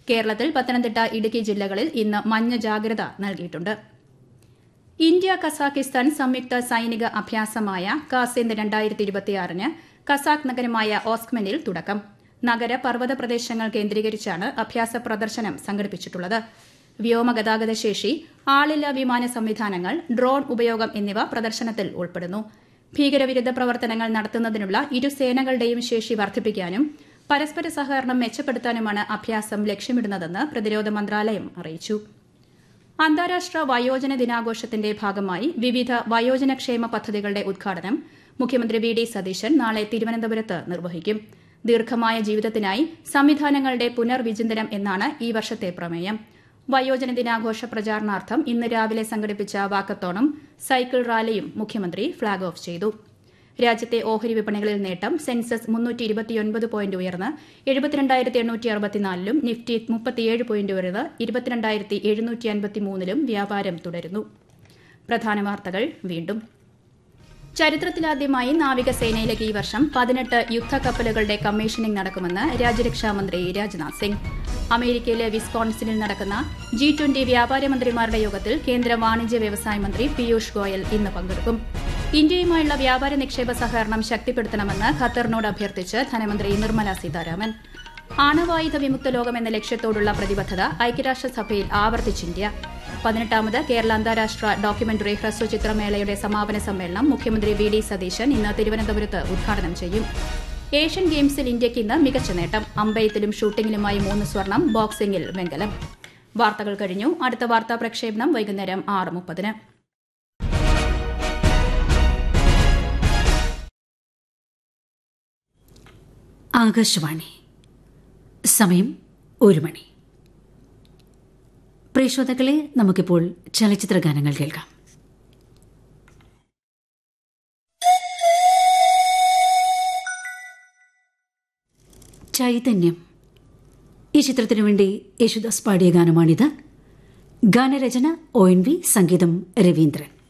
കേരളത്തിൽ പത്തനംതിട്ട ഇടുക്കി ജില്ലകളിൽ ഇന്ന് മഞ്ഞ ജാഗ്രത നൽകിയിട്ടുണ്ട് ഇന്ത്യ കസാഖിസ്ഥാൻ സംയുക്ത സൈനിക അഭ്യാസമായ കാസിന്ദ് രണ്ടായിരത്തി ഇരുപത്തിയാറിന് കസാഖ് നഗരമായ ഓസ്ക്മനിൽ തുടക്കം നഗര പർവ്വത പ്രദേശങ്ങൾ കേന്ദ്രീകരിച്ചാണ് അഭ്യാസ പ്രദർശനം സംഘടിപ്പിച്ചിട്ടുള്ളത് വ്യോമഗതാഗത ശേഷി ആളില്ല വിമാന സംവിധാനങ്ങൾ ഡ്രോൺ ഉപയോഗം എന്നിവ പ്രദർശനത്തിൽ ഉൾപ്പെടുന്നു ഭീകരവിരുദ്ധ പ്രവർത്തനങ്ങൾ നടത്തുന്നതിനുള്ള ഇരു സേനകളുടെയും ശേഷി വർദ്ധിപ്പിക്കാനും പരസ്പര സഹകരണം മെച്ചപ്പെടുത്താനുമാണ് അഭ്യാസം ലക്ഷ്യമിടുന്നതെന്ന് പ്രതിരോധ മന്ത്രാലയം അറിയിച്ചു അന്താരാഷ്ട്ര വയോജന ദിനാഘോഷത്തിന്റെ ഭാഗമായി വിവിധ വയോജനക്ഷേമ പദ്ധതികളുടെ ഉദ്ഘാടനം മുഖ്യമന്ത്രി വി ഡി സതീശൻ നാളെ തിരുവനന്തപുരത്ത് നിർവഹിക്കും ദീർഘമായ ജീവിതത്തിനായി സംവിധാനങ്ങളുടെ പുനർവിചിന്തനം എന്നാണ് ഈ വർഷത്തെ പ്രമേയം വയോജന ദിനാഘോഷ പ്രചാരണാർത്ഥം ഇന്ന് രാവിലെ സംഘടിപ്പിച്ച വാക്കത്തോണും സൈക്കിൾ റാലിയും മുഖ്യമന്ത്രി ഫ്ളാഗ് ഓഫ് ചെയ്തു രാജ്യത്തെ ഓഹരി വിപണികളിൽ നേട്ടം സെൻസസ് മുന്നൂറ്റി ഇരുപത്തിയൊൻപത് പോയിന്റ് ഉയർന്ന് എഴുപത്തിരണ്ടായിരത്തി എണ്ണൂറ്റി അറുപത്തിനാലിലും നിഫ്റ്റി മുപ്പത്തിയേഴ് പോയിന്റ് ഉയർന്ന് ഇരുപത്തിരണ്ടായിരത്തി എഴുന്നൂറ്റി അൻപത്തിമൂന്നിലും വ്യാപാരം തുടരുന്നു പ്രധാന വാർത്തകൾ വീണ്ടും ചരിത്രത്തിലാദ്യമായി നാവികസേനയിലേക്ക് ഈ വർഷം പതിനെട്ട് യുദ്ധക്കപ്പലുകളുടെ കമ്മീഷനിംഗ് നടക്കുമെന്ന് രാജ്യരക്ഷാമന്ത്രി രാജ്നാഥ് സിംഗ് അമേരിക്കയിലെ വിസ്കോൺസിനിൽ നടക്കുന്ന ജി ട്വന്റി വ്യാപാര മന്ത്രിമാരുടെ യോഗത്തിൽ കേന്ദ്ര വാണിജ്യ വ്യവസായ മന്ത്രി പീയൂഷ് ഗോയൽ ഇന്ന് പങ്കെടുക്കും ഇന്ത്യയുമായുള്ള വ്യാപാര നിക്ഷേപ സഹകരണം ശക്തിപ്പെടുത്തണമെന്ന് ഖത്തറിനോട് അഭ്യർത്ഥിച്ച് ധനമന്ത്രി നിർമ്മല സീതാരാമൻ ആണവായുധ വിമുക്ത ലോകം എന്ന ലക്ഷ്യത്തോടുള്ള പ്രതിബദ്ധത ഐക്യരാഷ്ട്രസഭയിൽ ആവർത്തിച്ച് ഇന്ത്യ പതിനെട്ടാമത് കേരള അന്താരാഷ്ട്ര ഡോക്യുമെന്ററി ഹ്രസ്വചിത്രമേളയുടെ സമാപന സമ്മേളനം മുഖ്യമന്ത്രി വി ഡി സതീശൻ ഇന്ന് തിരുവനന്തപുരത്ത് ഉദ്ഘാടനം ചെയ്യും ഏഷ്യൻ ഗെയിംസിൽ ഇന്ത്യയ്ക്ക് ഇന്ന് മികച്ച നേട്ടം അമ്പയത്തിലും ഷൂട്ടിംഗിലുമായി മൂന്ന് സ്വർണം ബോക്സിംഗിൽ വെങ്കലം വാർത്തകൾ കഴിഞ്ഞു അടുത്ത വാർത്താ പ്രക്ഷേപണം വൈകുന്നേരം ആറ് മുപ്പതിന് ആകാശവാണി സമയം ഒരു മണി പ്രേക്ഷോതകളെ നമുക്കിപ്പോൾ ചലച്ചിത്ര ഗാനങ്ങൾ കേൾക്കാം ചൈതന്യം ഈ ചിത്രത്തിനു വേണ്ടി യേശുദാസ് പാടിയ ഗാനമാണിത് ഗാനരചന ഒ എൻ വി സംഗീതം രവീന്ദ്രൻ